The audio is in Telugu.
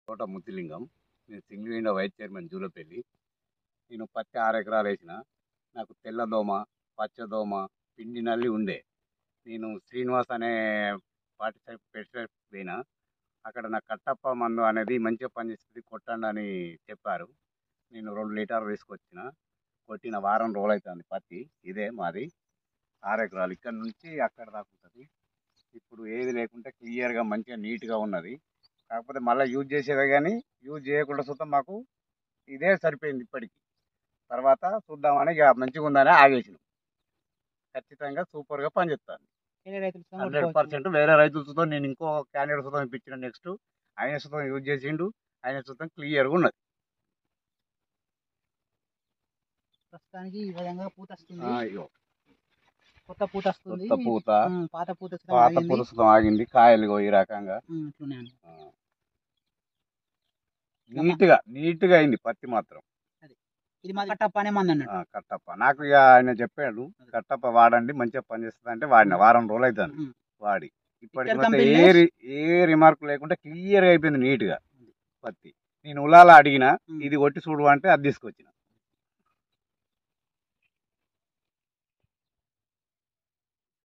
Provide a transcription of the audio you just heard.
తోట ముత్తిలింగం నేను single window vice chairman Julapalli నేను పత్తి ఆరు ఎకరాలు వేసిన నాకు తెల్లదోమ పచ్చదోమ పిండి నల్లి ఉండే నేను శ్రీనివాస్ అనే పార్టిసైప్ పెస్టిసైడ్ పోయినా అక్కడ నాకు కట్టప్ప మందు అనేది మంచిగా పనిచేస్తుంది కొట్టండి అని చెప్పారు నేను రెండు లీటర్లు తీసుకొచ్చిన కొట్టిన వారం రోజులు అవుతుంది పత్తి ఇదే మాది ఆరు ఎకరాలు ఇక్కడ నుంచి అక్కడ దాకా ఉంటుంది ఇప్పుడు ఏది లేకుంటే క్లియర్గా మంచిగా నీట్గా ఉన్నది కాకపోతే మళ్ళీ యూజ్ చేసేదే కానీ యూజ్ చేయకుండా చూద్దాం మాకు ఇదే సరిపోయింది ఇప్పటికి తర్వాత చూద్దామని ఇక మంచిగా ఉందని ఆగేసినాం ఖచ్చితంగా సూపర్గా పనిచేస్తాను వేరే రైతులు సుతం హండ్రెడ్ కొట్టుకోవచ్చు. పర్సెంట్ వేరే రైతులతో నేను ఇంకో క్యాండిడేట్ సుతం ఇప్పించిన నెక్స్ట్ ఆయన సుతం యూజ్ చేసిండు ఆయన సుతం క్లియర్గా ఉన్నది ప్రస్తుతానికి ఈ విధంగా పూత వస్తుంది ఆ, ఇగో కొత్త పూత వస్తుంది కొత్త పూత ఉమ్, పాత పూత సుతం పాత ఆగింది. పూత సుతం ఆగింది కాయలు ఇగో ఈ రకంగా ఉమ్, ఇట్లున్నాయి అన్న. ఆ. నీట్గా నీట్గా అయింది పత్తి మాత్రం ఇది మా కట్టప్ప అనే మంది అన్నట్టు ఆ, కట్టప్ప నాకు ఇక ఆయన చెప్పాడు కట్టప్ప వాడండి మంచిగా పనిచేస్తుంది అంటే వాడిన వారం రోజులు అవుతాను ఉమ్. వాడి ఇప్పటికి ఇతర మొత్తం కంపెనీలో ఏ రి- ఏ రిమార్క్ లేకుండా క్లియర్ అయిపోయింది నీట్ గా పత్తి నేను ఉలాల అడిగిన ఉమ్. ఇది కొట్టి చూడు అంటే అది తీసుకొచ్చిన